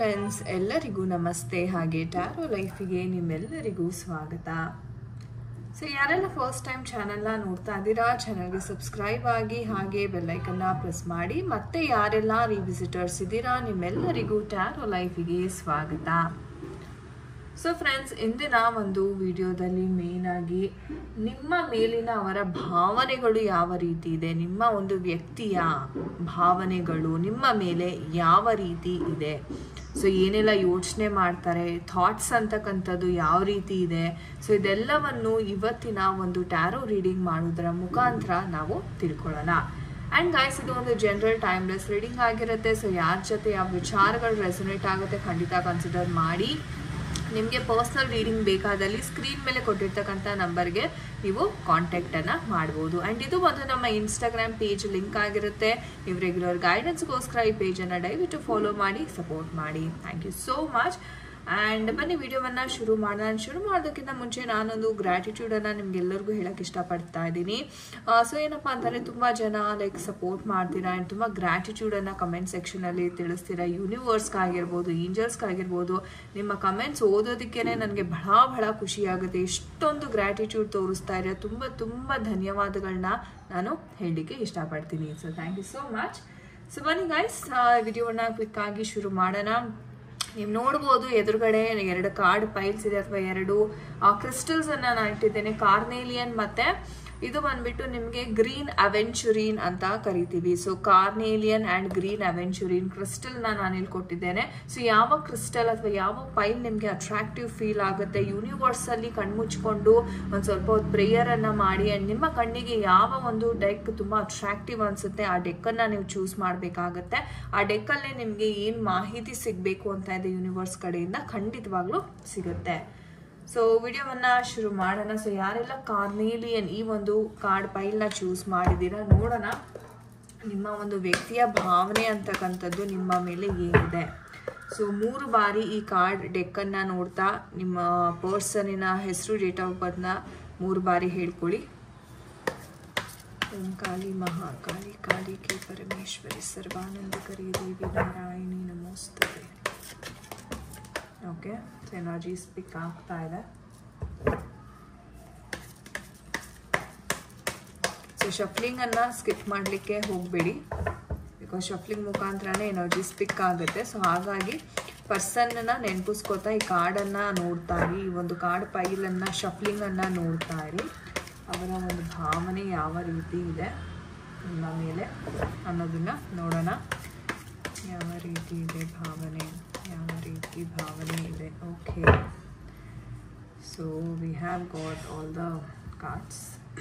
friends ಎಲ್ಲರಿಗೂ ನಮಸ್ತೆ ಹಾಗೆ ಟ್ಯಾರೋ ಲೈಫಿಗೆ ನಿಮ್ಮೆಲ್ಲರಿಗೂ ಸ್ವಾಗತ ಸೊ ಯಾರೆಲ್ಲ ಫಸ್ಟ್ ಟೈಮ್ ಚಾನೆಲ್ನ ನೋಡ್ತಾ ಇದ್ದೀರಾ ಚಾನಲ್ಗೆ ಸಬ್ಸ್ಕ್ರೈಬ್ ಆಗಿ ಹಾಗೆ ಬೆಲ್ಲೈಕನ್ನ ಪ್ರೆಸ್ ಮಾಡಿ ಮತ್ತೆ ಯಾರೆಲ್ಲ ರಿವಿಸಿಟರ್ಸ್ ಇದ್ದೀರಾ ನಿಮ್ಮೆಲ್ಲರಿಗೂ ಟ್ಯಾರೋ ಲೈಫಿಗೆ ಸ್ವಾಗತ ಸೊ ಫ್ರೆಂಡ್ಸ್ ಇಂದಿನ ಒಂದು ವಿಡಿಯೋದಲ್ಲಿ ಮೇನ್ ಆಗಿ ನಿಮ್ಮ ಮೇಲಿನ ಅವರ ಭಾವನೆಗಳು ಯಾವ ರೀತಿ ಇದೆ ನಿಮ್ಮ ಒಂದು ವ್ಯಕ್ತಿಯ ಭಾವನೆಗಳು ನಿಮ್ಮ ಮೇಲೆ ಯಾವ ರೀತಿ ಇದೆ ಸೊ ಏನೆಲ್ಲ ಯೋಚನೆ ಮಾಡ್ತಾರೆ ಥಾಟ್ಸ್ ಅಂತಕ್ಕಂಥದ್ದು ಯಾವ ರೀತಿ ಇದೆ ಸೊ ಇದೆಲ್ಲವನ್ನು ಇವತ್ತಿನ ಒಂದು ಟ್ಯಾರೋ ರೀಡಿಂಗ್ ಮಾಡೋದರ ಮುಖಾಂತರ ನಾವು ತಿಳ್ಕೊಳ್ಳೋಣ ಆ್ಯಂಡ್ ಗಾಯ್ಸ್ ಇದು ಒಂದು ಜನರಲ್ ಟೈಮ್ಲೆಸ್ ರೀಡಿಂಗ್ ಆಗಿರುತ್ತೆ ಸೊ ಯಾರ ಜೊತೆ ಯಾವ ವಿಚಾರಗಳು ರೆಸೊನೇಟ್ ಆಗುತ್ತೆ ಖಂಡಿತ ಕನ್ಸಿಡರ್ ಮಾಡಿ ನಿಮಗೆ ಪರ್ಸ್ನಲ್ ರೀಡಿಂಗ್ ಬೇಕಾದಲ್ಲಿ ಸ್ಕ್ರೀನ್ ಮೇಲೆ ಕೊಟ್ಟಿರ್ತಕ್ಕಂಥ ನಂಬರ್ಗೆ ನೀವು ಕಾಂಟ್ಯಾಕ್ಟನ್ನು ಮಾಡ್ಬೋದು ಆ್ಯಂಡ್ ಇದು ಒಂದು ನಮ್ಮ ಇನ್ಸ್ಟಾಗ್ರಾಮ್ ಪೇಜ್ ಲಿಂಕ್ ಆಗಿರುತ್ತೆ ನೀವು ರೆಗ್ಯುಲರ್ ಗೈಡೆನ್ಸ್ಗೋಸ್ಕರ ಈ ಪೇಜನ್ನು ದಯವಿಟ್ಟು ಫಾಲೋ ಮಾಡಿ ಸಪೋರ್ಟ್ ಮಾಡಿ thank you so much and ಬನ್ನಿ ವಿಡಿಯೋವನ್ನು ಶುರು ಮಾಡೋಣ ಶುರು ಮಾಡೋದಕ್ಕಿಂತ ಮುಂಚೆ ನಾನೊಂದು ಗ್ರ್ಯಾಟಿಟ್ಯೂಡನ್ನು ನಿಮ್ಗೆಲ್ಲರಿಗೂ ಹೇಳೋಕ್ಕೆ ಇಷ್ಟಪಡ್ತಾ ಇದ್ದೀನಿ ಸೊ ಏನಪ್ಪ ಅಂತಂದರೆ ತುಂಬ ಜನ ಲೈಕ್ ಸಪೋರ್ಟ್ ಮಾಡ್ತೀರಾ ಆ್ಯಂಡ್ ತುಂಬ ಗ್ರ್ಯಾಟಿಟ್ಯೂಡನ್ನು ಕಮೆಂಟ್ ಸೆಕ್ಷನಲ್ಲಿ ತಿಳಿಸ್ತೀರಾ ಯೂನಿವರ್ಸ್ಗಾಗಿರ್ಬೋದು ಏಂಜಲ್ಸ್ಗಾಗಿರ್ಬೋದು ನಿಮ್ಮ ಕಮೆಂಟ್ಸ್ ಓದೋದಕ್ಕೇ ನನಗೆ ಬಹಳ ಬಹಳ ಖುಷಿಯಾಗುತ್ತೆ ಇಷ್ಟೊಂದು ಗ್ರ್ಯಾಟಿಟ್ಯೂಡ್ ತೋರಿಸ್ತಾ ಇರೋ ತುಂಬ ತುಂಬ ಧನ್ಯವಾದಗಳನ್ನ ನಾನು ಹೇಳಲಿಕ್ಕೆ ಇಷ್ಟಪಡ್ತೀನಿ so thank you so much so ಬನ್ನಿ ಗೈಸ್ ವಿಡಿಯೋನ ಕ್ವಿಕ್ ಆಗಿ ಶುರು ಮಾಡೋಣ ನೀವು ನೋಡ್ಬೋದು ಎದುರುಗಡೆ ಎರಡು ಕಾರ್ಡ್ ಪೈಲ್ಸ್ ಇದೆ ಅಥವಾ ಎರಡು ಕ್ರಿಸ್ಟಲ್ಸ್ ಅನ್ನ ನಾನು ಇಟ್ಟಿದ್ದೇನೆ ಕಾರ್ನೇಲಿಯನ್ ಮತ್ತೆ ಇದು ಬಂದ್ಬಿಟ್ಟು ನಿಮಗೆ ಗ್ರೀನ್ ಅವೆಂಚುರಿನ್ ಅಂತ ಕರಿತೀವಿ so carnelian and green aventurine ಕ್ರಿಸ್ಟಲ್ನ ನಾನು ಇಲ್ಲಿ ಕೊಟ್ಟಿದ್ದೇನೆ ಸೊ ಯಾವ ಕ್ರಿಸ್ಟಲ್ ಅಥವಾ ಯಾವ ಪೈಲ್ ನಿಮಗೆ ಅಟ್ರಾಕ್ಟಿವ್ ಫೀಲ್ ಆಗುತ್ತೆ ಯೂನಿವರ್ಸಲ್ಲಿ ಕಣ್ಮುಚ್ಕೊಂಡು ಒಂದು ಸ್ವಲ್ಪ ಹೊತ್ತು ಪ್ರೇಯರನ್ನು ಮಾಡಿ ಆ್ಯಂಡ್ ನಿಮ್ಮ ಕಣ್ಣಿಗೆ ಯಾವ ಒಂದು ಡೆಕ್ ತುಂಬ ಅಟ್ರಾಕ್ಟಿವ್ ಅನಿಸುತ್ತೆ ಆ ಡೆಕ್ಕನ್ನು ನೀವು ಚೂಸ್ ಮಾಡಬೇಕಾಗತ್ತೆ ಆ ಡೆಕ್ಕಲ್ಲೇ ನಿಮಗೆ ಏನು ಮಾಹಿತಿ ಸಿಗಬೇಕು ಅಂತ ಇದೆ ಯೂನಿವರ್ಸ್ ಕಡೆಯಿಂದ ಖಂಡಿತವಾಗ್ಲೂ ಸಿಗುತ್ತೆ ಸೊ ವಿಡಿಯೋವನ್ನ ಶುರು ಮಾಡೋಣ ಸೊ ಯಾರೆಲ್ಲ ಕಾರ್ನೇಲಿಯನ್ ಈ ಒಂದು ಕಾರ್ಡ್ ಪೈಲ್ನ ಚೂಸ್ ಮಾಡಿದ್ದೀರಾ ನೋಡೋಣ ನಿಮ್ಮ ಒಂದು ವ್ಯಕ್ತಿಯ ಭಾವನೆ ಅಂತಕ್ಕಂಥದ್ದು ನಿಮ್ಮ ಮೇಲೆ ಏನಿದೆ ಸೊ ಮೂರು ಬಾರಿ ಈ ಕಾರ್ಡ್ ಡೆಕ್ಕನ್ನು ನೋಡ್ತಾ ನಿಮ್ಮ ಪರ್ಸನಿನ ಹೆಸರು ಡೇಟ್ ಆಫ್ ಬರ್ತ್ನ ಮೂರು ಬಾರಿ ಹೇಳ್ಕೊಳ್ಳಿ ಓಂ ಕಾಳಿ ಮಹಾಕಾಳಿ ಕಾಳಿ ಕೆ ಪರಮೇಶ್ವರಿ ಸರ್ವಾನಂದಕರಿ ದೇವಿ ನಾರಾಯಣಿ ನಮೋಸ್ತದೆ ಓಕೆ ಎನರ್ಜಿ ಸ್ಪಿಕ್ ಆಗ್ತಾ ಇದೆ ಸೊ ಶಫ್ಲಿಂಗ್ ಅನ್ನ ಸ್ಕಿಪ್ ಮಾಡಲಿಕ್ಕೆ ಹೋಗಬೇಡಿ ಬಿಕಾಸ್ ಶಫ್ಲಿಂಗ್ ಮುಖಾಂತರನೇ ಎನರ್ಜಿ ಸ್ಪಿಕ್ ಆಗುತ್ತೆ ಸೊ ಹಾಗಾಗಿ ಪರ್ಸನ್ನ ನೆನಪಿಸ್ಕೋತಾ ಈ ಕಾರ್ಡನ್ನು ನೋಡ್ತಾ ಇರಿ ಈ ಒಂದು ಕಾರ್ಡ್ ಪೈಲನ್ನು ಶಫ್ಲಿಂಗನ್ನು ನೋಡ್ತಾ ಇರಿ ಅವರ ಒಂದು ಭಾವನೆ ಯಾವ ರೀತಿ ಇದೆ ನಿಮ್ಮ ಮೇಲೆ ಅನ್ನೋದನ್ನು ನೋಡೋಣ ಯಾವ ರೀತಿ ಇದೆ ಭಾವನೆ ಯಾವ ರೀತಿ ಭಾವನೆ ಇದೆ okay so we have got all the cards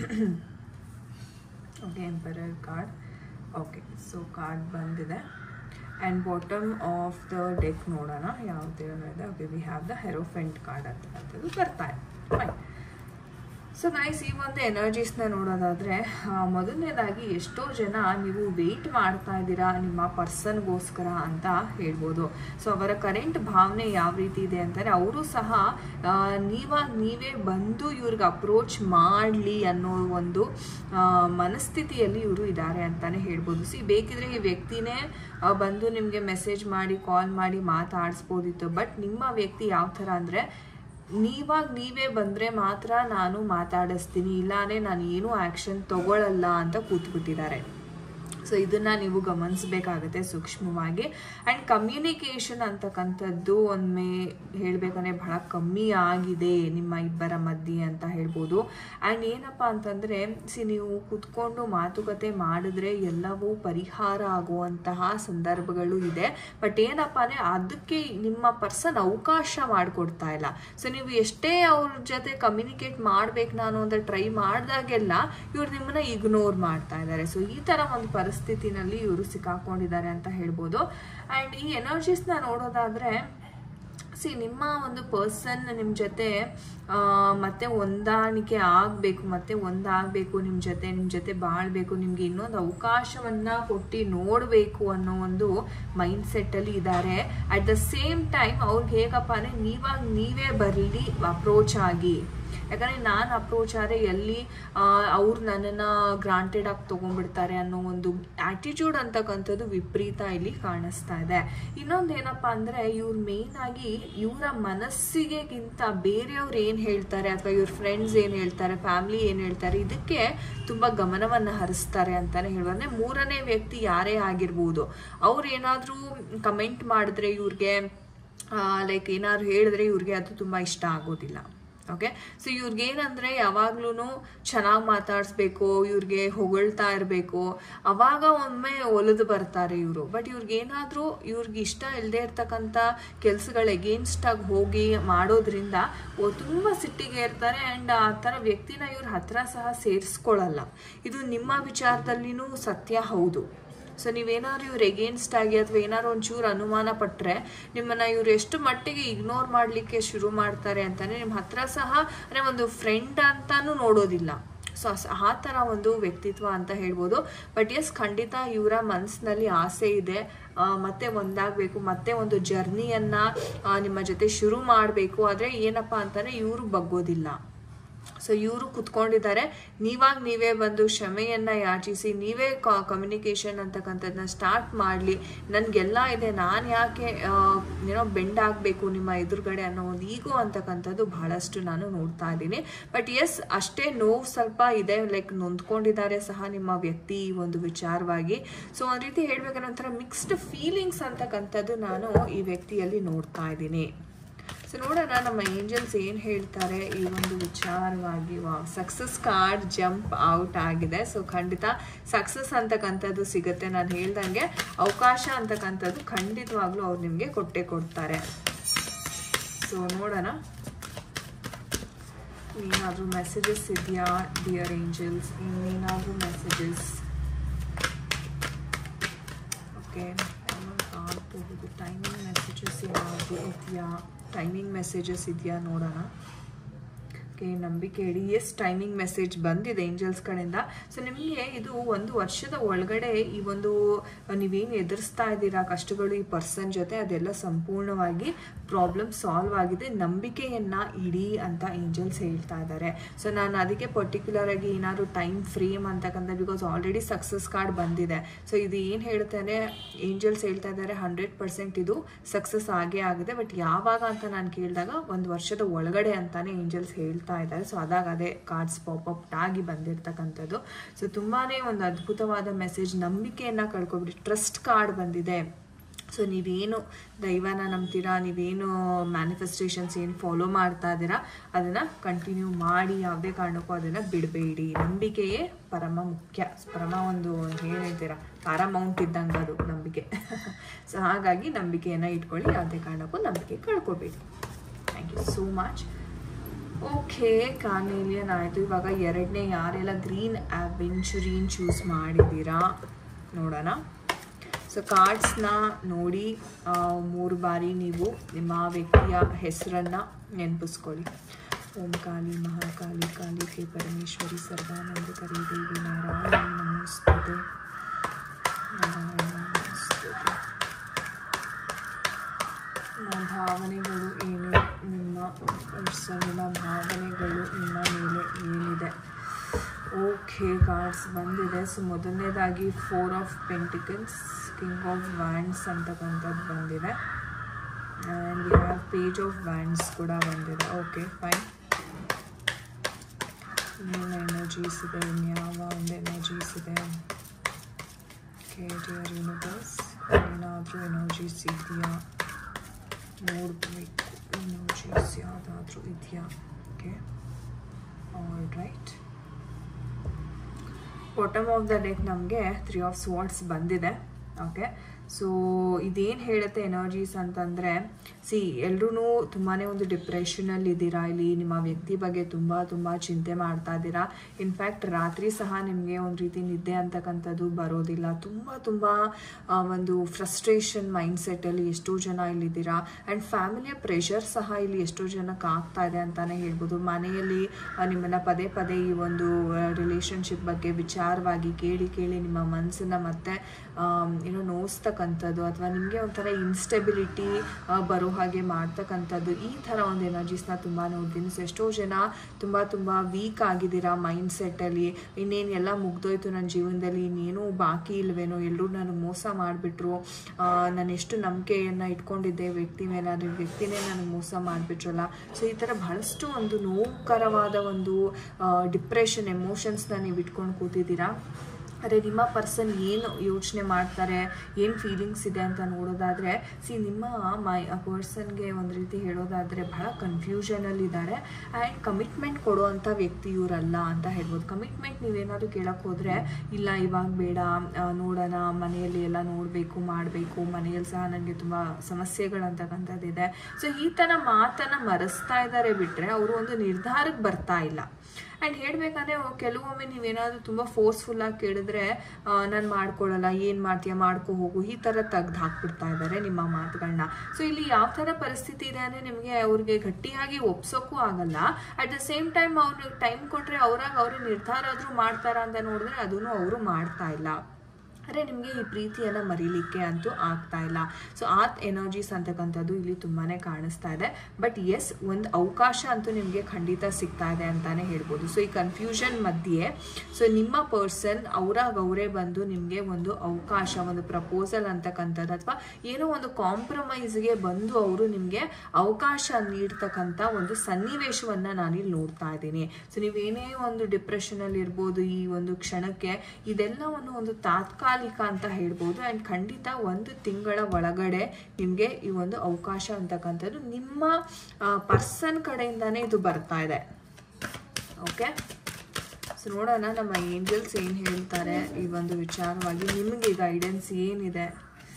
okay emperor card okay so card ಬಂದಿದೆ and bottom of the deck ನೋಡೋಣ ಯಾವ್ದು ಇದೆ okay we have the hierophant card ಅಂತಕ್ಕಂಥದ್ದು ಬರ್ತಾ ಇದೆ ಫೈನ್ ಸೊ ನೈಸ್ ಈ ಒಂದು ಎನರ್ಜೀಸ್ನ ನೋಡೋದಾದರೆ ಮೊದಲನೇದಾಗಿ ಎಷ್ಟೋ ಜನ ನೀವು ವೆಯ್ಟ್ ಮಾಡ್ತಾ ಇದ್ದೀರಾ ನಿಮ್ಮ ಪರ್ಸನ್ಗೋಸ್ಕರ ಅಂತ ಹೇಳ್ಬೋದು ಸೊ ಅವರ ಕರೆಂಟ್ ಭಾವನೆ ಯಾವ ರೀತಿ ಇದೆ ಅಂತಾರೆ ಅವರು ಸಹ ನೀವಾಗ ನೀವೇ ಬಂದು ಇವ್ರಿಗೆ ಅಪ್ರೋಚ್ ಮಾಡಲಿ ಅನ್ನೋ ಒಂದು ಮನಸ್ಥಿತಿಯಲ್ಲಿ ಇವರು ಇದ್ದಾರೆ ಅಂತಲೇ ಹೇಳ್ಬೋದು ಸಿ ಬೇಕಿದ್ರೆ ಈ ವ್ಯಕ್ತಿನೇ ಬಂದು ನಿಮಗೆ ಮೆಸೇಜ್ ಮಾಡಿ ಕಾಲ್ ಮಾಡಿ ಮಾತಾಡಿಸ್ಬೋದಿತ್ತು ಬಟ್ ನಿಮ್ಮ ವ್ಯಕ್ತಿ ಯಾವ ಥರ ಅಂದರೆ ನೀವಾಗ ನೀವೇ ಬಂದರೆ ಮಾತ್ರ ನಾನು ಮಾತಾಡಿಸ್ತೀನಿ ಇಲ್ಲಾಂದರೆ ನಾನು ಏನೂ ಆ್ಯಕ್ಷನ್ ತಗೊಳ್ಳಲ್ಲ ಅಂತ ಕೂತ್ಬಿಟ್ಟಿದ್ದಾರೆ ಸೊ ಇದನ್ನು ನೀವು ಗಮನಿಸಬೇಕಾಗುತ್ತೆ ಸೂಕ್ಷ್ಮವಾಗಿ ಆ್ಯಂಡ್ ಕಮ್ಯುನಿಕೇಷನ್ ಅಂತಕ್ಕಂಥದ್ದು ಒಮ್ಮೆ ಹೇಳಬೇಕಂದ್ರೆ ಬಹಳ ಕಮ್ಮಿ ಆಗಿದೆ ನಿಮ್ಮ ಇಬ್ಬರ ಮಧ್ಯೆ ಅಂತ ಹೇಳ್ಬೋದು ಆ್ಯಂಡ್ ಏನಪ್ಪ ಅಂತಂದರೆ ಸಿ ನೀವು ಕೂತ್ಕೊಂಡು ಮಾತುಕತೆ ಮಾಡಿದ್ರೆ ಎಲ್ಲವೂ ಪರಿಹಾರ ಆಗುವಂತಹ ಸಂದರ್ಭಗಳು ಇದೆ ಬಟ್ ಏನಪ್ಪ ಅಂದರೆ ಅದಕ್ಕೆ ನಿಮ್ಮ ಪರ್ಸನ್ ಅವಕಾಶ ಮಾಡಿಕೊಡ್ತಾ ಇಲ್ಲ ಸೊ ನೀವು ಎಷ್ಟೇ ಅವ್ರ ಜೊತೆ ಕಮ್ಯುನಿಕೇಟ್ ಮಾಡ್ಬೇಕು ನಾನು ಅಂತ ಟ್ರೈ ಮಾಡಿದಾಗೆಲ್ಲ ಇವ್ರು ನಿಮ್ಮನ್ನ ಇಗ್ನೋರ್ ಮಾಡ್ತಾ ಇದ್ದಾರೆ ಸೊ ಈ ಥರ ಒಂದು ಪರಿಸ್ಥಿತಿ ಪರಿಸ್ಥಿತಿನಲ್ಲಿ ಇವರು ಸಿಕ್ಕಾಕೊಂಡಿದ್ದಾರೆ ಅಂತ ಹೇಳ್ಬೋದು ಆ್ಯಂಡ್ ಈ ಎನರ್ಜೀಸ್ನ ನೋಡೋದಾದರೆ ಸಿ ನಿಮ್ಮ ಒಂದು ಪರ್ಸನ್ ನಿಮ್ಮ ಜೊತೆ ಮತ್ತೆ ಹೊಂದಾಣಿಕೆ ಆಗಬೇಕು ಮತ್ತೆ ಒಂದಾಗಬೇಕು ನಿಮ್ಮ ಜೊತೆ ನಿಮ್ಮ ಜೊತೆ ಬಾಳಬೇಕು ನಿಮಗೆ ಇನ್ನೊಂದು ಅವಕಾಶವನ್ನು ಕೊಟ್ಟು ನೋಡಬೇಕು ಅನ್ನೋ ಒಂದು ಮೈಂಡ್ ಸೆಟ್ಟಲ್ಲಿ ಇದ್ದಾರೆ ಅಟ್ ದ ಸೇಮ್ ಟೈಮ್ ಅವ್ರಿಗೆ ಹೇಗಪ್ಪ ಅಂದರೆ ನೀವಾಗ ನೀವೇ ಬರಲಿ ಅಪ್ರೋಚ್ ಆಗಿ ಯಾಕಂದರೆ ನಾನು ಅಪ್ರೋಚ್ ಆದರೆ ಎಲ್ಲಿ ಅವ್ರು ನನ್ನನ್ನು ಗ್ರಾಂಟೆಡ್ ಆಗಿ ತೊಗೊಂಡ್ಬಿಡ್ತಾರೆ ಅನ್ನೋ ಒಂದು ಆ್ಯಟಿಟ್ಯೂಡ್ ಅಂತಕ್ಕಂಥದ್ದು ವಿಪರೀತ ಇಲ್ಲಿ ಕಾಣಿಸ್ತಾ ಇದೆ ಇನ್ನೊಂದು ಏನಪ್ಪ ಅಂದರೆ ಇವ್ರು ಮೇಯ್ನ್ ಆಗಿ ಇವರ ಮನಸ್ಸಿಗೆಗಿಂತ ಬೇರೆಯವ್ರು ಏನು ಹೇಳ್ತಾರೆ ಅಥವಾ ಇವ್ರ ಫ್ರೆಂಡ್ಸ್ ಏನು ಹೇಳ್ತಾರೆ ಫ್ಯಾಮಿಲಿ ಏನು ಹೇಳ್ತಾರೆ ಇದಕ್ಕೆ ತುಂಬ ಗಮನವನ್ನು ಹರಿಸ್ತಾರೆ ಅಂತಲೇ ಹೇಳುವ ಅಂದರೆ ಮೂರನೇ ವ್ಯಕ್ತಿ ಯಾರೇ ಆಗಿರ್ಬೋದು ಅವ್ರು ಏನಾದರೂ ಕಮೆಂಟ್ ಮಾಡಿದ್ರೆ ಇವ್ರಿಗೆ ಲೈಕ್ ಏನಾದ್ರು ಹೇಳಿದ್ರೆ ಇವ್ರಿಗೆ ಅದು ತುಂಬ ಇಷ್ಟ ಆಗೋದಿಲ್ಲ ಓಕೆ ಸೊ ಇವ್ರಿಗೇನಂದರೆ ಯಾವಾಗ್ಲೂ ಚೆನ್ನಾಗಿ ಮಾತಾಡಿಸ್ಬೇಕು ಇವ್ರಿಗೆ ಹೊಗಳ್ತಾ ಇರಬೇಕು ಅವಾಗ ಒಮ್ಮೆ ಒಲಿದು ಬರ್ತಾರೆ ಇವರು ಬಟ್ ಇವ್ರಿಗೇನಾದರೂ ಇವ್ರಿಗೆ ಇಷ್ಟ ಇಲ್ಲದೆ ಇರ್ತಕ್ಕಂಥ ಕೆಲಸಗಳು ಎಗೇನ್ಸ್ಟಾಗಿ ಹೋಗಿ ಮಾಡೋದ್ರಿಂದ ತುಂಬ ಸಿಟ್ಟಿಗೆ ಇರ್ತಾರೆ ಆ್ಯಂಡ್ ಆ ಥರ ವ್ಯಕ್ತಿನ ಇವ್ರ ಹತ್ರ ಸಹ ಸೇರಿಸ್ಕೊಳ್ಳಲ್ಲ ಇದು ನಿಮ್ಮ ವಿಚಾರದಲ್ಲಿನೂ ಸತ್ಯ ಹೌದು ಸೊ ನೀವೇನಾದ್ರು ಇವ್ರು ಎಗೇನ್ಸ್ಟ್ ಆಗಿ ಅಥವಾ ಏನಾದ್ರು ಒಂಚೂರು ಅನುಮಾನ ಪಟ್ಟರೆ ನಿಮ್ಮನ್ನು ಇವ್ರು ಎಷ್ಟು ಮಟ್ಟಿಗೆ ಇಗ್ನೋರ್ ಮಾಡಲಿಕ್ಕೆ ಶುರು ಮಾಡ್ತಾರೆ ಅಂತಲೇ ನಿಮ್ಮ ಹತ್ರ ಸಹ ಅಂದರೆ ಒಂದು ಫ್ರೆಂಡ್ ಅಂತಾನು ನೋಡೋದಿಲ್ಲ ಸೊ ಆ ಥರ ಒಂದು ವ್ಯಕ್ತಿತ್ವ ಅಂತ ಹೇಳ್ಬೋದು ಬಟ್ ಎಸ್ ಖಂಡಿತ ಇವರ ಮನಸ್ಸಿನಲ್ಲಿ ಆಸೆ ಇದೆ ಮತ್ತೆ ಒಂದಾಗಬೇಕು ಮತ್ತೆ ಒಂದು ಜರ್ನಿಯನ್ನು ನಿಮ್ಮ ಜೊತೆ ಶುರು ಮಾಡಬೇಕು ಆದರೆ ಏನಪ್ಪ ಅಂತಾನೆ ಇವರು ಬಗ್ಗೋದಿಲ್ಲ ಸೊ ಇವರು ಕುತ್ಕೊಂಡಿದ್ದಾರೆ ನೀವಾಗ ನೀವೇ ಬಂದು ಕ್ಷಮೆಯನ್ನು ಯಾಚಿಸಿ ನೀವೇ ಕಮ್ಯುನಿಕೇಷನ್ ಅಂತಕ್ಕಂಥದ್ದನ್ನ ಸ್ಟಾರ್ಟ್ ಮಾಡಲಿ ನನಗೆಲ್ಲ ಇದೆ ನಾನು ಯಾಕೆ ಏನೋ ಬೆಂಡ್ ಆಗಬೇಕು ನಿಮ್ಮ ಎದುರುಗಡೆ ಅನ್ನೋ ಒಂದು ಈಗೋ ಅಂತಕ್ಕಂಥದ್ದು ಬಹಳಷ್ಟು ನಾನು ನೋಡ್ತಾ ಇದ್ದೀನಿ ಬಟ್ ಎಸ್ ಅಷ್ಟೇ ನೋವು ಸ್ವಲ್ಪ ಇದೆ ಲೈಕ್ ನೊಂದ್ಕೊಂಡಿದ್ದಾರೆ ಸಹ ನಿಮ್ಮ ವ್ಯಕ್ತಿ ಈ ಒಂದು ವಿಚಾರವಾಗಿ ಸೊ ಒಂದು ರೀತಿ ಹೇಳ್ಬೇಕಂದ್ರೆ ಒಂಥರ ಮಿಕ್ಸ್ಡ್ ಫೀಲಿಂಗ್ಸ್ ಅಂತಕ್ಕಂಥದ್ದು ನಾನು ಈ ವ್ಯಕ್ತಿಯಲ್ಲಿ ನೋಡ್ತಾ ಇದ್ದೀನಿ ಸೊ ನೋಡೋಣ ನಮ್ಮ ಏಂಜಲ್ಸ್ ಏನು ಹೇಳ್ತಾರೆ ಈ ಒಂದು ವಿಚಾರವಾಗಿ ವಾ ಸಕ್ಸಸ್ ಕಾರ್ಡ್ ಜಂಪ್ ಔಟ್ ಆಗಿದೆ ಸೊ ಖಂಡಿತ ಸಕ್ಸಸ್ ಅಂತಕ್ಕಂಥದ್ದು ಸಿಗುತ್ತೆ ನಾನು ಹೇಳ್ದಂಗೆ ಅವಕಾಶ ಅಂತಕ್ಕಂಥದ್ದು ಖಂಡಿತವಾಗ್ಲೂ ಅವ್ರು ನಿಮಗೆ ಕೊಟ್ಟೆ ಕೊಡ್ತಾರೆ ಸೊ ನೋಡೋಣ ಏನಾದರೂ ಮೆಸೇಜಸ್ ಇದೆಯಾ ಡಿಯರ್ ಏಂಜಲ್ಸ್ ಇನ್ನೇನಾದರೂ ಮೆಸೇಜಸ್ ಓಕೆ ಆಗ್ಬಹುದು ಟೈಮಿಂಗ್ ಮೆಸೇಜಸ್ ಏನಾದರೂ ಇದೆಯಾ ಟೈಮಿಂಗ್ ಮೆಸೇಜಸ್ ಇದೆಯಾ ನೋಡೋಣ ಓಕೆ ನಂಬಿಕೆ ಇಡಿ ಎಸ್ ಟೈಮಿಂಗ್ ಮೆಸೇಜ್ ಬಂದಿದೆ ಏಂಜಲ್ಸ್ ಕಡೆಯಿಂದ ಸೊ ನಿಮಗೆ ಇದು ಒಂದು ವರ್ಷದ ಒಳಗಡೆ ಈ ಒಂದು ನೀವೇನು ಎದುರಿಸ್ತಾ ಇದ್ದೀರಾ ಕಷ್ಟಗಳು ಈ ಪರ್ಸನ್ ಜೊತೆ ಅದೆಲ್ಲ ಸಂಪೂರ್ಣವಾಗಿ ಪ್ರಾಬ್ಲಮ್ ಸಾಲ್ವ್ ಆಗಿದೆ ನಂಬಿಕೆಯನ್ನು ಇಡಿ ಅಂತ ಏಂಜಲ್ಸ್ ಹೇಳ್ತಾ ಇದ್ದಾರೆ ಸೊ ನಾನು ಅದಕ್ಕೆ ಪರ್ಟಿಕ್ಯುಲರ್ ಆಗಿ ಏನಾದ್ರು ಟೈಮ್ ಫ್ರೇಮ್ ಅಂತಕ್ಕಂಥ ಬಿಕಾಸ್ ಆಲ್ರೆಡಿ ಸಕ್ಸಸ್ ಕಾರ್ಡ್ ಬಂದಿದೆ ಸೊ ಇದು ಏನು ಹೇಳ್ತಾರೆ ಏಂಜಲ್ಸ್ ಹೇಳ್ತಾ ಇದ್ದಾರೆ ಹಂಡ್ರೆಡ್ ಪರ್ಸೆಂಟ್ ಇದು ಸಕ್ಸಸ್ ಆಗೇ ಆಗಿದೆ ಬಟ್ ಯಾವಾಗ ಅಂತ ನಾನು ಕೇಳಿದಾಗ ಒಂದು ವರ್ಷದ ಒಳಗಡೆ ಅಂತಾನೆ ಏಂಜಲ್ಸ್ ಹೇಳ್ತಾ ಇದ್ದಾರೆ ಸೊ ಅದಾಗ ಅದೇ ಕಾರ್ಡ್ಸ್ ಪಾಪಪ್ ಆಗಿ ಬಂದಿರತಕ್ಕಂಥದ್ದು ಸೊ ತುಂಬಾ ಒಂದು ಅದ್ಭುತವಾದ ಮೆಸೇಜ್ ನಂಬಿಕೆಯನ್ನು ಕಳ್ಕೊಬಿಡಿ ಟ್ರಸ್ಟ್ ಕಾರ್ಡ್ ಬಂದಿದೆ ಸೊ ನೀವೇನು ದೈವನ ನಂಬ್ತೀರಾ ನೀವೇನು ಮ್ಯಾನಿಫೆಸ್ಟೇಷನ್ಸ್ ಏನು ಫಾಲೋ ಮಾಡ್ತಾ ಇದ್ದೀರಾ ಅದನ್ನು ಕಂಟಿನ್ಯೂ ಮಾಡಿ ಯಾವುದೇ ಕಾರಣಕ್ಕೂ ಅದನ್ನು ಬಿಡಬೇಡಿ ನಂಬಿಕೆಯೇ ಪರಮ ಮುಖ್ಯ ಪರಮ ಒಂದು ಏನು ಹೇಳ್ತೀರಾ ಪ್ಯಾರಮೌಂಟ್ ಇದ್ದಂಗೆ ಅದು ನಂಬಿಕೆ ಸೊ ಹಾಗಾಗಿ ನಂಬಿಕೆಯನ್ನು ಇಟ್ಕೊಳ್ಳಿ ಯಾವುದೇ ಕಾರಣಕ್ಕೂ ನಂಬಿಕೆ ಕಳ್ಕೊಬೇಡಿ thank you so much okay carnelian ಆಯಿತು ಇವಾಗ ಎರಡನೇ ಯಾರೆಲ್ಲ ಗ್ರೀನ್ ಅವೆಂಚುರಿನ್ ಚೂಸ್ ಮಾಡಿದ್ದೀರಾ ನೋಡೋಣ ಸೊ ಕಾರ್ಡ್ಸ್ನ ನೋಡಿ ಮೂರು ಬಾರಿ ನೀವು ನಿಮ್ಮ ವ್ಯಕ್ತಿಯ ಹೆಸರನ್ನು ನೆನಪಿಸ್ಕೊಳ್ಳಿ ಓಂ ಕಾಳಿ ಮಹಾಕಾಳಿ ಕಾಳಿಕೆ ಪರಮೇಶ್ವರಿ ಸರ್ವಾನಂದಕರಿ ದೇವಿ ನಾರಾಯಣ ನಮಸ್ತುತೆ ನಾರಾಯಣ ನಮಸ್ತುತೆ ನಿಮ್ಮ ಭಾವನೆಗಳು ಏನು ನಿಮ್ಮ ನಿಮ್ಮ ಭಾವನೆಗಳು ನಿಮ್ಮ ಮೇಲೆ ಏನಿದೆ ಓಕೆ ಕಾರ್ಡ್ಸ್ ಬಂದಿದೆ ಸೊ ಮೊದಲನೇದಾಗಿ four of pentacles king of wands ಅಂತಕ್ಕಂಥದ್ದು ಬಂದಿದೆ and we have page of wands ಕೂಡ ಬಂದಿದೆ ಓಕೆ ಫೈನ್ ಇನ್ನೇನು ಎನರ್ಜೀಸ್ ಇದೆ ಇನ್ಯಾವ ಒಂದು ಎನರ್ಜೀಸ್ ಇದೆ ಓಕೆ ಡಿಯರ್ ಯೂನಿವರ್ಸ್ ಏನಾದರೂ ಎನರ್ಜೀಸ್ ಇದೆಯಾ ನೋಡಬೇಕು ಎನರ್ಜೀಸ್ ಯಾವುದಾದ್ರೂ ಇದೆಯಾ okay all right bottom of the deck ನಮಗೆ ತ್ರೀ ಆಫ್ ಸ್ವಾಟ್ಸ್ ಬಂದಿದೆ ಓಕೆ ಸೊ ಇದೇನು ಹೇಳುತ್ತೆ ಎನರ್ಜೀಸ್ ಅಂತಂದರೆ ಸಿ ಎಲ್ಲರೂ ತುಂಬಾ ಒಂದು ಡಿಪ್ರೆಷನಲ್ಲಿ ಇದ್ದೀರಾ ಇಲ್ಲಿ ನಿಮ್ಮ ವ್ಯಕ್ತಿ ಬಗ್ಗೆ ತುಂಬ ತುಂಬ ಚಿಂತೆ ಮಾಡ್ತಾ ಇದ್ದೀರಾ ಇನ್ಫ್ಯಾಕ್ಟ್ ರಾತ್ರಿ ಸಹ ನಿಮಗೆ ಒಂದು ರೀತಿ ನಿದ್ದೆ ಅಂತಕ್ಕಂಥದ್ದು ಬರೋದಿಲ್ಲ ತುಂಬ ತುಂಬ ಒಂದು ಫ್ರಸ್ಟ್ರೇಷನ್ ಮೈಂಡ್ಸೆಟ್ಟಲ್ಲಿ ಎಷ್ಟೋ ಜನ ಇಲ್ಲಿದ್ದೀರಾ ಆ್ಯಂಡ್ ಫ್ಯಾಮಿಲಿಯ ಪ್ರೆಷರ್ ಸಹ ಇಲ್ಲಿ ಎಷ್ಟೋ ಜನಕ್ಕೆ ಆಗ್ತಾ ಇದೆ ಅಂತಲೇ ಹೇಳ್ಬೋದು ಮನೆಯಲ್ಲಿ ನಿಮ್ಮನ್ನು ಪದೇ ಪದೇ ಈ ಒಂದು ರಿಲೇಷನ್ಶಿಪ್ ಬಗ್ಗೆ ವಿಚಾರವಾಗಿ ಕೇಳಿ ಕೇಳಿ ನಿಮ್ಮ ಮನಸ್ಸನ್ನು ಮತ್ತೆ ಏನೋ ನೋಯಿಸ್ತಕ್ಕ ಮಾಡ್ತಕ್ಕಂಥದ್ದು ಅಥವಾ ನಿಮಗೆ ಒಂಥರ ಇನ್ಸ್ಟೆಬಿಲಿಟಿ ಬರೋ ಹಾಗೆ ಮಾಡ್ತಕ್ಕಂಥದ್ದು ಈ ಥರ ಒಂದು ಎನರ್ಜೀಸ್ನ ತುಂಬ ನೋಡ್ತೀನಿ ಸೊ ಎಷ್ಟೋ ಜನ ತುಂಬ ತುಂಬ ವೀಕ್ ಆಗಿದ್ದೀರಾ ಮೈಂಡ್ ಸೆಟ್ಟಲ್ಲಿ ಇನ್ನೇನು ಎಲ್ಲ ಮುಗ್ದೋಯ್ತು ನನ್ನ ಜೀವನದಲ್ಲಿ ಇನ್ನೇನು ಬಾಕಿ ಇಲ್ವೇನೋ ಎಲ್ಲರೂ ನನಗೆ ಮೋಸ ಮಾಡಿಬಿಟ್ರು ನಾನು ಎಷ್ಟು ನಂಬಿಕೆಯನ್ನು ಇಟ್ಕೊಂಡಿದ್ದೆ ವ್ಯಕ್ತಿ ಮೇಲೆ ಅದ್ರ ವ್ಯಕ್ತಿನೇ ನನಗೆ ಮೋಸ ಮಾಡಿಬಿಟ್ರಲ್ಲ ಸೊ ಈ ಥರ ಬಹಳಷ್ಟು ಒಂದು ನೋವುಕರವಾದ ಒಂದು ಡಿಪ್ರೆಷನ್ ಎಮೋಷನ್ಸ್ನ ನೀವು ಇಟ್ಕೊಂಡು ಕೂತಿದ್ದೀರಾ ಅದೇ ನಿಮ್ಮ ಪರ್ಸನ್ ಏನು ಯೋಚನೆ ಮಾಡ್ತಾರೆ ಏನು ಫೀಲಿಂಗ್ಸ್ ಇದೆ ಅಂತ ನೋಡೋದಾದರೆ ಸಿ ನಿಮ್ಮ ಮೈ ಪರ್ಸನ್ಗೆ ಒಂದು ರೀತಿ ಹೇಳೋದಾದರೆ ಬಹಳ ಕನ್ಫ್ಯೂಷನಲ್ಲಿದ್ದಾರೆ ಆ್ಯಂಡ್ ಕಮಿಟ್ಮೆಂಟ್ ಕೊಡುವಂಥ ವ್ಯಕ್ತಿ ಇವರಲ್ಲ ಅಂತ ಹೇಳ್ಬೋದು ಕಮಿಟ್ಮೆಂಟ್ ನೀವೇನಾದರೂ ಕೇಳಕ್ಕೆ ಹೋದರೆ ಇಲ್ಲ ಇವಾಗ ಬೇಡ ಆ, ನೋಡೋಣ ಮನೆಯಲ್ಲಿ ಎಲ್ಲ ನೋಡಬೇಕು ಮಾಡಬೇಕು ಮನೆಯಲ್ಲಿ ಸಹ ನನಗೆ ತುಂಬ ಸಮಸ್ಯೆಗಳಂತಕ್ಕಂಥದ್ದಿದೆ ಸೊ ಈ ಥರ ಮಾತನ್ನು ಮರೆಸ್ತಾ ಇದ್ದಾರೆ ಬಿಟ್ಟರೆ ಅವರು ಒಂದು ನಿರ್ಧಾರಕ್ಕೆ ಬರ್ತಾ ಇಲ್ಲ ಆ್ಯಂಡ್ ಹೇಳಬೇಕಂದ್ರೆ ಕೆಲವೊಮ್ಮೆ ನೀವೇನಾದರೂ ತುಂಬ ಫೋರ್ಸ್ಫುಲ್ಲಾಗಿ ಕೇಳಿದ್ರೆ ನಾನು ಮಾಡ್ಕೊಳ್ಳಲ್ಲ ಏನು ಮಾಡ್ತೀಯ ಮಾಡ್ಕೊ ಹೋಗು ಈ ಥರ ತೆಗ್ದು ಹಾಕ್ಬಿಡ್ತಾ ಇದ್ದಾರೆ ನಿಮ್ಮ ಮಾತುಗಳನ್ನ ಸೊ ಇಲ್ಲಿ ಯಾವ ಥರ ಪರಿಸ್ಥಿತಿ ಇದೆ ಅಂದರೆ ನಿಮಗೆ ಅವ್ರಿಗೆ ಗಟ್ಟಿಯಾಗಿ ಒಪ್ಸೋಕ್ಕೂ ಆಗಲ್ಲ ಅಟ್ ದ ಸೇಮ್ ಟೈಮ್ ಅವ್ರಿಗೆ ಟೈಮ್ ಕೊಟ್ಟರೆ ಅವರಾಗ ಅವರೇ ನಿರ್ಧಾರ ಆದರೂ ಮಾಡ್ತಾರಾ ಅಂತ ನೋಡಿದ್ರೆ ಅದನ್ನು ಅವರು ಮಾಡ್ತಾ ಇಲ್ಲ ಅಂದರೆ ನಿಮಗೆ ಈ ಪ್ರೀತಿಯನ್ನು ಮರೀಲಿಕ್ಕೆ ಅಂತೂ ಆಗ್ತಾ ಇಲ್ಲ ಸೊ ಆ ಎನರ್ಜೀಸ್ ಅಂತಕ್ಕಂಥದ್ದು ಇಲ್ಲಿ ತುಂಬಾ ಕಾಣಿಸ್ತಾ ಇದೆ ಬಟ್ ಎಸ್ ಒಂದು ಅವಕಾಶ ಅಂತೂ ನಿಮಗೆ ಖಂಡಿತ ಸಿಗ್ತಾ ಇದೆ ಅಂತಾನೆ ಹೇಳ್ಬೋದು ಸೊ ಈ ಕನ್ಫ್ಯೂಷನ್ ಮಧ್ಯೆ ಸೊ ನಿಮ್ಮ ಪರ್ಸನ್ ಅವರಾಗ ಅವರೇ ಬಂದು ನಿಮಗೆ ಒಂದು ಅವಕಾಶ ಒಂದು ಪ್ರಪೋಸಲ್ ಅಂತಕ್ಕಂಥದ್ದು ಅಥವಾ ಏನೋ ಒಂದು ಕಾಂಪ್ರಮೈಸ್ಗೆ ಬಂದು ಅವರು ನಿಮಗೆ ಅವಕಾಶ ನೀಡ್ತಕ್ಕಂಥ ಒಂದು ಸನ್ನಿವೇಶವನ್ನು ನಾನಿಲ್ಲಿ ನೋಡ್ತಾ ಇದ್ದೀನಿ ಸೊ ನೀವೇನೇ ಒಂದು ಡಿಪ್ರೆಷನಲ್ಲಿ ಇರ್ಬೋದು ಈ ಒಂದು ಕ್ಷಣಕ್ಕೆ ಇದೆಲ್ಲವನ್ನು ಒಂದು ತಾತ್ಕಾಲಿಕ ಅಂತ ಹೇಳ್ಬೋದು ಆ್ಯಂಡ್ ಖಂಡಿತ ಒಂದು ತಿಂಗಳ ಒಳಗಡೆ ನಿಮಗೆ ಈ ಒಂದು ಅವಕಾಶ ಅಂತಕ್ಕಂಥದ್ದು ನಿಮ್ಮ ಪರ್ಸನ್ ಕಡೆಯಿಂದಾನೇ ಇದು ಬರ್ತಾ ಇದೆ ಓಕೆ ಸೊ ನೋಡೋಣ ನಮ್ಮ ಏಂಜಲ್ಸ್ ಏನು ಹೇಳ್ತಾರೆ ಈ ಒಂದು ವಿಚಾರವಾಗಿ ನಿಮಗೆ ಗೈಡೆನ್ಸ್ ಏನಿದೆ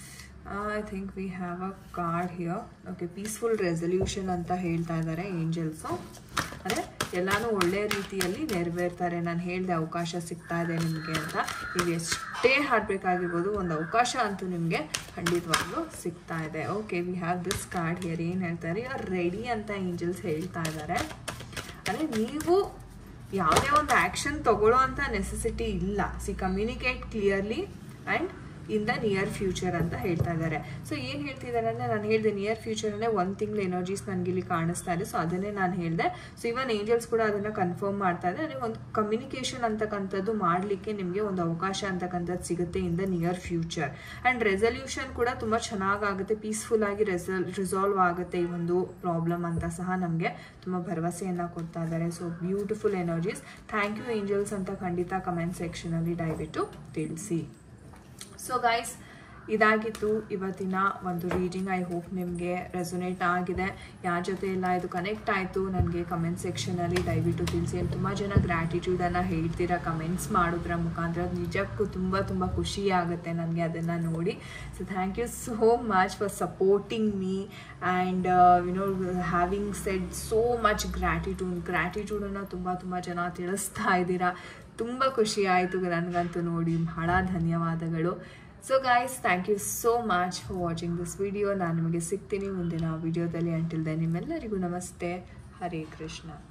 I think we have a card here okay peaceful resolution ಅಂತ ಹೇಳ್ತಾ ಇದ್ದಾರೆ ಏಂಜಲ್ಸು ಅಂದರೆ ಎಲ್ಲಾನು ಒಳ್ಳೆಯ ರೀತಿಯಲ್ಲಿ ನೆರವೇರ್ತಾರೆ ನಾನು ಹೇಳಿದೆ ಅವಕಾಶ ಸಿಗ್ತಾ ಇದೆ ನಿಮಗೆ ಅಂತ ನೀವು ಎಷ್ಟೇ ಹಾಡಬೇಕಾಗಿರ್ಬೋದು ಒಂದು ಅವಕಾಶ ಅಂತೂ ನಿಮಗೆ ಖಂಡಿತವಾಗ್ಲೂ ಸಿಗ್ತಾ ಇದೆ okay we have this card here ಏನು ಹೇಳ್ತಾರೆ ಆರ್ ರೆಡಿ ಅಂತ ಏಂಜಲ್ಸ್ ಹೇಳ್ತಾ ಇದ್ದಾರೆ ಅಂದರೆ ನೀವು ಯಾವುದೇ ಒಂದು ಆ್ಯಕ್ಷನ್ ತಗೊಳ್ಳೋ ಅಂತ ನೆಸೆಸಿಟಿ ಇಲ್ಲ see communicate clearly and in the near future ಅಂತ ಹೇಳ್ತಾ ಇದ್ದಾರೆ ಸೊ ಏನು ಹೇಳ್ತಿದ್ದಾರೆ ಅಂದರೆ ನಾನು ಹೇಳಿದೆ ನಿಯರ್ ಫ್ಯೂಚರ್ ಅಂದರೆ ಒಂದು ತಿಂಗಳ ಎನರ್ಜೀಸ್ ನನಗೆ ಇಲ್ಲಿ ಕಾಣಿಸ್ತಾ ಇದೆ ಸೊ ಅದನ್ನೇ ನಾನು ಹೇಳಿದೆ ಸೊ ಇವನ್ ಏಂಜಲ್ಸ್ ಕೂಡ ಅದನ್ನು ಕನ್ಫರ್ಮ್ ಮಾಡ್ತಾ ಇದೆ ಅಂದರೆ ಒಂದು ಕಮ್ಯುನಿಕೇಷನ್ ಅಂತಕ್ಕಂಥದ್ದು ಮಾಡಲಿಕ್ಕೆ ನಿಮಗೆ ಒಂದು ಅವಕಾಶ ಅಂತಕ್ಕಂಥದ್ದು ಸಿಗುತ್ತೆ in the near future and resolution ಕೂಡ ತುಂಬ ಚೆನ್ನಾಗಾಗುತ್ತೆ ಪೀಸ್ಫುಲ್ ಆಗಿ ರೆಸಲ್ ರಿಸಾಲ್ವ್ ಆಗುತ್ತೆ ಈ ಒಂದು ಪ್ರಾಬ್ಲಮ್ ಅಂತ ಸಹ ನಮಗೆ ತುಂಬ ಭರವಸೆಯನ್ನು ಕೊಡ್ತಾ ಇದ್ದಾರೆ so beautiful energies thank you angels ಅಂತ ಖಂಡಿತ ಕಮೆಂಟ್ ಸೆಕ್ಷನಲ್ಲಿ ದಯವಿಟ್ಟು ತಿಳಿಸಿ ಸೊ ಗೈಸ್ ಇದಾಗಿತ್ತು ಇವತ್ತಿನ ಒಂದು ರೀಡಿಂಗ್ ಐ ಹೋಪ್ ನಿಮಗೆ ರೆಸೊನೇಟ್ ಆಗಿದೆ ಯಾರ ಜೊತೆ ಎಲ್ಲ ಇದು ಕನೆಕ್ಟ್ ಆಯಿತು ನನಗೆ ಕಮೆಂಟ್ ಸೆಕ್ಷನಲ್ಲಿ ದಯವಿಟ್ಟು ತಿಳಿಸಿ ಅಲ್ಲಿ ತುಂಬ ಜನ ಗ್ರ್ಯಾಟಿಟ್ಯೂಡನ್ನು ಹೇಳ್ತೀರಾ ಕಮೆಂಟ್ಸ್ ಮಾಡೋದ್ರ ಮುಖಾಂತರ ಅದು ನಿಜಕ್ಕೂ ತುಂಬ ತುಂಬ ಖುಷಿ ಆಗುತ್ತೆ ನನಗೆ ಅದನ್ನು ನೋಡಿ so thank you so much for supporting me and you know having said so much gratitude ಗ್ರ್ಯಾಟಿಟ್ಯೂಡನ್ನು ತುಂಬ ತುಂಬ ಜನ ತಿಳಿಸ್ತಾ ಇದ್ದೀರಾ ತುಂಬ ಖುಷಿ ಆಯಿತು ನನಗಂತೂ ನೋಡಿ ಬಹಳ ಧನ್ಯವಾದಗಳು so guys thank you so much for watching this video ನಾನು ನಿಮಗೆ ಸಿಗ್ತೀನಿ ಮುಂದಿನ ವಿಡಿಯೋದಲ್ಲಿ ಅಂಟಿಲ್ದೆ ನಿಮ್ಮೆಲ್ಲರಿಗೂ ನಮಸ್ತೆ ಹರೇ ಕೃಷ್ಣ